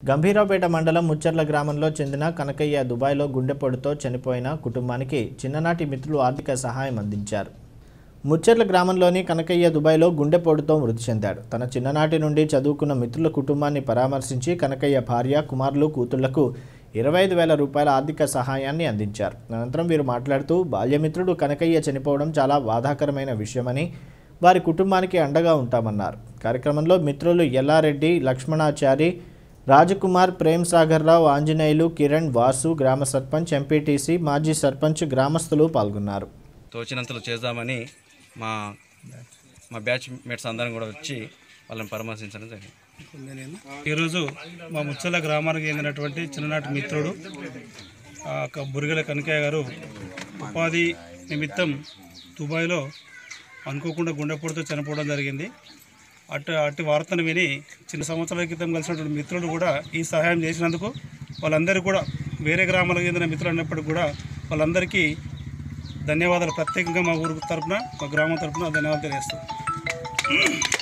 గంభీరావుపేట మండలం ముచ్చర్ల గ్రామంలో చెందిన కనకయ్య దుబాయ్లో గుండెపోటుతో చనిపోయిన కుటుంబానికి చిన్ననాటి మిత్రులు ఆర్థిక సహాయం అందించారు ముచ్చర్ల గ్రామంలోని కనకయ్య దుబాయ్లో గుండెపోటుతో మృతి చెందాడు తన చిన్ననాటి నుండి చదువుకున్న మిత్రుల కుటుంబాన్ని పరామర్శించి కనకయ్య భార్య కుమారులు కూతుళ్లకు ఇరవై ఐదు వేల రూపాయల ఆర్థిక సహాయాన్ని అందించారు అనంతరం వీరు మాట్లాడుతూ బాల్యమిత్రుడు కనకయ్య చనిపోవడం చాలా బాధాకరమైన విషయమని వారి కుటుంబానికి అండగా ఉంటామన్నారు కార్యక్రమంలో మిత్రులు ఎల్లారెడ్డి లక్ష్మణాచారి రాజకుమార్ ప్రేమ్ సాగర్ రావు ఆంజనేయులు కిరణ్ వాసు గ్రామ సర్పంచ్ ఎంపీటీసీ మాజీ సర్పంచ్ గ్రామస్తులు పాల్గొన్నారు తోచినంతలో చేద్దామని మా మా బ్యాచ్ మేట్స్ అందరం కూడా వచ్చి వాళ్ళని పరామర్శించడం జరిగింది ఈరోజు మా ముచ్చల గ్రామానికి చెందినటువంటి చిన్ననాటి మిత్రుడు ఆ క- బురిగల కనకయ్య గారు ఉపాధి నిమిత్తం దుబాయ్లో అనుకోకుండా గుండెపోటుతో చనిపోవడం జరిగింది అటు అటు వార్తను విని చిన్న సంవత్సరాల క్రితం కలిసినటువంటి మిత్రులు కూడా ఈ సహాయం చేసినందుకు వాళ్ళందరూ కూడా వేరే గ్రామాలకు చెందిన మిత్రులు అన్నప్పటికీ కూడా వాళ్ళందరికీ ధన్యవాదాలు ప్రత్యేకంగా మా ఊరు తరపున మా గ్రామం తరపున ధన్యవాదాలు తెలియజేస్తాం